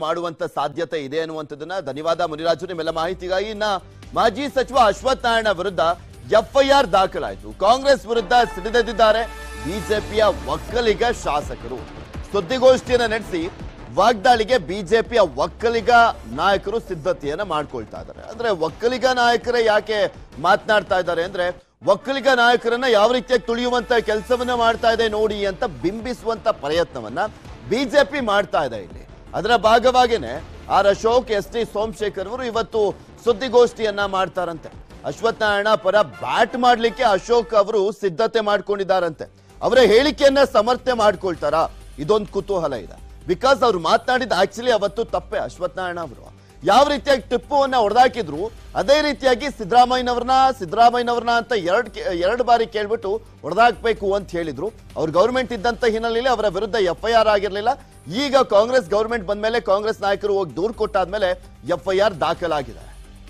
ಮಾಡುವಂತ ಸಾಧ್ಯತೆ ಇದೆ ಅನ್ನುವಂಥದ್ದನ್ನ ಧನ್ಯವಾದ ಮುನಿರಾಜು ನಿಮ್ಮೆಲ್ಲ ಮಾಹಿತಿಗಾಗಿ ಇನ್ನ ಮಾಜಿ ಸಚಿವ ಅಶ್ವಥ್ ನಾರಾಯಣ ವಿರುದ್ಧ ಎಫ್ಐಆರ್ ದಾಖಲಾಯಿತು ಕಾಂಗ್ರೆಸ್ ವಿರುದ್ಧ ಸಿಡಿದೆದ್ದಿದ್ದಾರೆ ಬಿಜೆಪಿಯ ಒಕ್ಕಲಿಗ ಶಾಸಕರು ಸುದ್ದಿಗೋಷ್ಠಿಯನ್ನ ನಡೆಸಿ ವಾಗ್ದಾಳಿಗೆ ಬಿಜೆಪಿಯ ಒಕ್ಕಲಿಗ ನಾಯಕರು ಸಿದ್ಧತೆಯನ್ನ ಮಾಡ್ಕೊಳ್ತಾ ಇದ್ದಾರೆ ಅಂದ್ರೆ ಒಕ್ಕಲಿಗ ನಾಯಕರೇ ಯಾಕೆ ಮಾತನಾಡ್ತಾ ಇದ್ದಾರೆ ಅಂದ್ರೆ ಒಕ್ಕಲಿಗ ನಾಯಕರನ್ನ ಯಾವ ರೀತಿಯಾಗಿ ತುಳಿಯುವಂತ ಕೆಲಸವನ್ನ ಮಾಡ್ತಾ ಇದೆ ನೋಡಿ ಅಂತ ಬಿಂಬಿಸುವಂತ ಪ್ರಯತ್ನವನ್ನ ಬಿಜೆಪಿ ಮಾಡ್ತಾ ಇದೆ ಇಲ್ಲಿ ಅದರ ಭಾಗವಾಗಿನೇ R Ashok S T Somashekar ಅವರು ಇವತ್ತು ಸುದ್ದಿಗೋಷ್ಠಿಯನ್ನ ಮಾಡ್ತಾರಂತೆ ಅಶ್ವಥ್ ನಾರಾಯಣ ಪರ ಬ್ಯಾಟ್ ಮಾಡ್ಲಿಕ್ಕೆ ಅಶೋಕ್ ಅವರು ಸಿದ್ಧತೆ ಮಾಡ್ಕೊಂಡಿದ್ದಾರಂತೆ ಅವರ ಹೇಳಿಕೆಯನ್ನ ಸಮರ್ಥನೆ ಮಾಡ್ಕೊಳ್ತಾರ ಇದೊಂದು ಕುತೂಹಲ ಇದೆ ಬಿಕಾಸ್ ಅವ್ರು ಮಾತನಾಡಿದ ಆಕ್ಚುಲಿ ಅವತ್ತು ತಪ್ಪೆ ಅಶ್ವಥ್ ನಾರಾಯಣ ಅವರು ಯಾವ ರೀತಿಯಾಗಿ ಟಿಪ್ಪುವನ್ನ ಹೊಡೆದಾಕಿದ್ರು ಅದೇ ರೀತಿಯಾಗಿ ಸಿದ್ದರಾಮಯ್ಯನವ್ರನ್ನ ಸಿದ್ದರಾಮಯ್ಯನವ್ರನ್ನ ಅಂತ ಎರಡ್ ಎರಡು ಬಾರಿ ಕೇಳ್ಬಿಟ್ಟು ಹೊಡೆದಾಕ್ಬೇಕು ಅಂತ ಹೇಳಿದ್ರು ಅವ್ರ ಗೌರ್ಮೆಂಟ್ ಇದ್ದಂತ ಹಿನ್ನೆಲೆಯಲ್ಲಿ ಅವರ ವಿರುದ್ಧ ಎಫ್ ಐ ಆರ್ ಆಗಿರ್ಲಿಲ್ಲ ಈಗ ಕಾಂಗ್ರೆಸ್ ಗೌರ್ಮೆಂಟ್ ಬಂದ್ಮೇಲೆ ಕಾಂಗ್ರೆಸ್ ನಾಯಕರು ಹೋಗಿ ದೂರು ಕೊಟ್ಟಾದ್ಮೇಲೆ ಎಫ್ ಐ ಆರ್ ದಾಖಲಾಗಿದೆ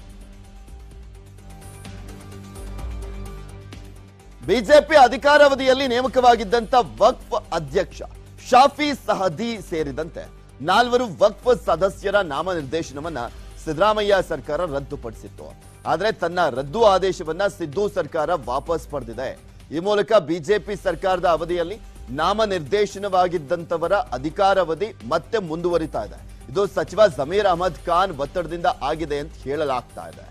ಬಿಜೆಪಿ ಅಧಿಕಾರಾವಧಿಯಲ್ಲಿ ನೇಮಕವಾಗಿದ್ದಂತ ವಕ್ಫ್ ಅಧ್ಯಕ್ಷ ಶಾಫಿ ಸಹದಿ ಸೇರಿದಂತೆ ನಾಲ್ವರು ವಕ್ಫ್ ಸದಸ್ಯರ ನಾಮನಿರ್ದೇಶನವನ್ನ ಸಿದ್ದರಾಮಯ್ಯ ಸರ್ಕಾರ ರದ್ದುಪಡಿಸಿತ್ತು ಆದ್ರೆ ತನ್ನ ರದ್ದು ಆದೇಶವನ್ನ ಸಿದ್ದು ಸರ್ಕಾರ ವಾಪಸ್ ಪಡೆದಿದೆ ಈ ಮೂಲಕ ಬಿಜೆಪಿ ಸರ್ಕಾರದ ಅವಧಿಯಲ್ಲಿ ನಾಮನಿರ್ದೇಶನವಾಗಿದ್ದಂತವರ ಅಧಿಕಾರಾವಧಿ ಮತ್ತೆ ಮುಂದುವರಿತಾ ಇದೆ ಇದು ಸಚಿವ ಜಮೀರ್ ಅಹಮದ್ ಖಾನ್ ಒತ್ತಡದಿಂದ ಆಗಿದೆ ಅಂತ ಹೇಳಲಾಗ್ತಾ ಇದೆ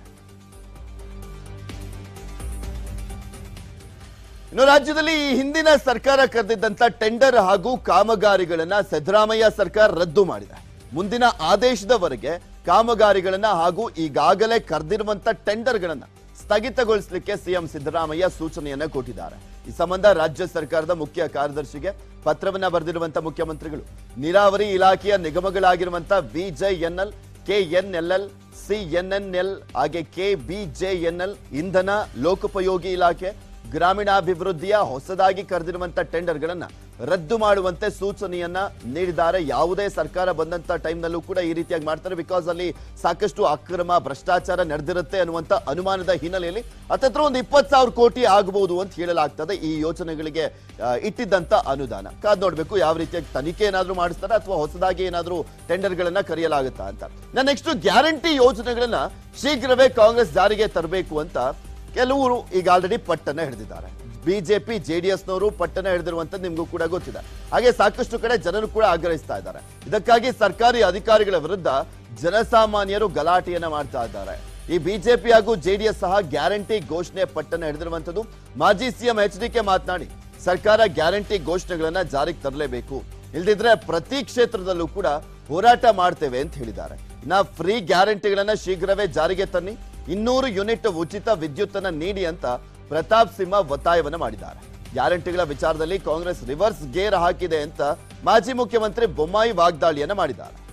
ಇನ್ನು ರಾಜ್ಯದಲ್ಲಿ ಈ ಹಿಂದಿನ ಸರ್ಕಾರ ಕರೆದಿದ್ದಂತ ಟೆಂಡರ್ ಹಾಗೂ ಕಾಮಗಾರಿಗಳನ್ನ ಸಿದ್ದರಾಮಯ್ಯ ಸರ್ಕಾರ ರದ್ದು ಮಾಡಿದೆ ಮುಂದಿನ ಆದೇಶದವರೆಗೆ ಕಾಮಗಾರಿಗಳನ್ನ ಹಾಗೂ ಈಗಾಗಲೇ ಕರೆದಿರುವಂತ ಟೆಂಡರ್ಗಳನ್ನ ಸ್ಥಗಿತಗೊಳಿಸಲಿಕ್ಕೆ ಸಿಎಂ ಸಿದ್ದರಾಮಯ್ಯ ಸೂಚನೆಯನ್ನ ಕೊಟ್ಟಿದ್ದಾರೆ ಈ ಸಂಬಂಧ ರಾಜ್ಯ ಸರ್ಕಾರದ ಮುಖ್ಯ ಕಾರ್ಯದರ್ಶಿಗೆ ಪತ್ರವನ್ನ ಬರೆದಿರುವಂತ ಮುಖ್ಯಮಂತ್ರಿಗಳು ನೀರಾವರಿ ಇಲಾಖೆಯ ನಿಗಮಗಳಾಗಿರುವಂತ ವಿಜೆಎನ್ಎಲ್ ಕೆಎನ್ಎಲ್ಎಲ್ ಸಿಎನ್ಎನ್ಎಲ್ ಹಾಗೆ ಕೆಬಿಜೆಎನ್ಎಲ್ ಇಂಧನ ಲೋಕೋಪಯೋಗಿ ಇಲಾಖೆ ಗ್ರಾಮೀಣಾಭಿವೃದ್ಧಿಯ ಹೊಸದಾಗಿ ಕರೆದಿರುವಂತ ಟೆಂಡರ್ಗಳನ್ನ ರದ್ದು ಮಾಡುವಂತೆ ಸೂಚನೆಯನ್ನ ನೀಡಿದ್ದಾರೆ ಯಾವುದೇ ಸರ್ಕಾರ ಬಂದಂತ ಟೈಮ್ನಲ್ಲೂ ಕೂಡ ಈ ರೀತಿಯಾಗಿ ಮಾಡ್ತಾರೆ ಬಿಕಾಸ್ ಅಲ್ಲಿ ಸಾಕಷ್ಟು ಅಕ್ರಮ ಭ್ರಷ್ಟಾಚಾರ ನಡೆದಿರುತ್ತೆ ಅನ್ನುವಂತ ಅನುಮಾನದ ಹಿನ್ನೆಲೆಯಲ್ಲಿ ಹತ್ತತ್ರ ಒಂದು ಇಪ್ಪತ್ತು ಸಾವಿರ ಕೋಟಿ ಆಗಬಹುದು ಅಂತ ಹೇಳಲಾಗ್ತದೆ ಈ ಯೋಜನೆಗಳಿಗೆ ಆ, ಇಟ್ಟಿದ್ದಂತ ಅನುದಾನ ಕಾದ್ ನೋಡ್ಬೇಕು ಯಾವ ರೀತಿಯಾಗಿ ತನಿಖೆ ಏನಾದ್ರೂ ಮಾಡಿಸ್ತಾರೆ ಅಥವಾ ಹೊಸದಾಗಿ ಏನಾದ್ರೂ ಟೆಂಡರ್ಗಳನ್ನ ಕರೆಯಲಾಗುತ್ತಾ ಅಂತ ನಾನು ನೆಕ್ಸ್ಟ್ ಗ್ಯಾರಂಟಿ ಯೋಜನೆಗಳನ್ನ ಶೀಘ್ರವೇ ಕಾಂಗ್ರೆಸ್ ಜಾರಿಗೆ ತರಬೇಕು ಅಂತ ಕೆಲವರು ಈಗ ಆಲ್ರೆಡಿ ಪಟ್ಟನ್ನ ಹಿಡಿದಿದ್ದಾರೆ ಬಿಜೆಪಿ ಜೆಡಿಎಸ್ನವರು ಪಟ್ಟಣ ಹಿಡಿದಿರುವಂತದ್ದು ನಿಮಗೂ ಕೂಡ ಗೊತ್ತಿದೆ ಹಾಗೆ ಸಾಕಷ್ಟು ಕಡೆ ಜನರು ಕೂಡ ಆಗ್ರಹಿಸ್ತಾ ಇದ್ದಾರೆ ಇದಕ್ಕಾಗಿ ಸರ್ಕಾರಿ ಅಧಿಕಾರಿಗಳ ವಿರುದ್ಧ ಜನಸಾಮಾನ್ಯರು ಗಲಾಟೆಯನ್ನ ಮಾಡ್ತಾ ಇದ್ದಾರೆ ಈ ಬಿಜೆಪಿ ಹಾಗೂ ಜೆಡಿಎಸ್ ಸಹ ಗ್ಯಾರಂಟಿ ಘೋಷಣೆ ಪಟ್ಟಣ ಹಿಡಿದಿರುವಂತದ್ದು ಮಾಜಿ ಸಿಎಂ ಎಚ್ ಡಿ ಕೆ ಮಾತನಾಡಿ ಸರ್ಕಾರ ಗ್ಯಾರಂಟಿ ಘೋಷಣೆಗಳನ್ನ ಜಾರಿಗೆ ತರಲೇಬೇಕು ಇಲ್ದಿದ್ರೆ ಪ್ರತಿ ಕ್ಷೇತ್ರದಲ್ಲೂ ಕೂಡ ಹೋರಾಟ ಮಾಡ್ತೇವೆ ಅಂತ ಹೇಳಿದ್ದಾರೆ ಇನ್ನ ಫ್ರೀ ಗ್ಯಾರಂಟಿಗಳನ್ನ ಶೀಘ್ರವೇ ಜಾರಿಗೆ ತನ್ನಿ ಇನ್ನೂರು ಯೂನಿಟ್ ಉಚಿತ ವಿದ್ಯುತ್ ಅನ್ನ ನೀಡಿ ಅಂತ ಪ್ರತಾಪ್ ಸಿಂಹ ಒತ್ತಾಯವನ್ನ ಮಾಡಿದ್ದಾರೆ ಗ್ಯಾರಂಟಿಗಳ ವಿಚಾರದಲ್ಲಿ ಕಾಂಗ್ರೆಸ್ ರಿವರ್ಸ್ ಗೇರ್ ಹಾಕಿದೆ ಅಂತ ಮಾಜಿ ಮುಖ್ಯಮಂತ್ರಿ ಬೊಮ್ಮಾಯಿ ವಾಗ್ದಾಳಿಯನ್ನ ಮಾಡಿದ್ದಾರೆ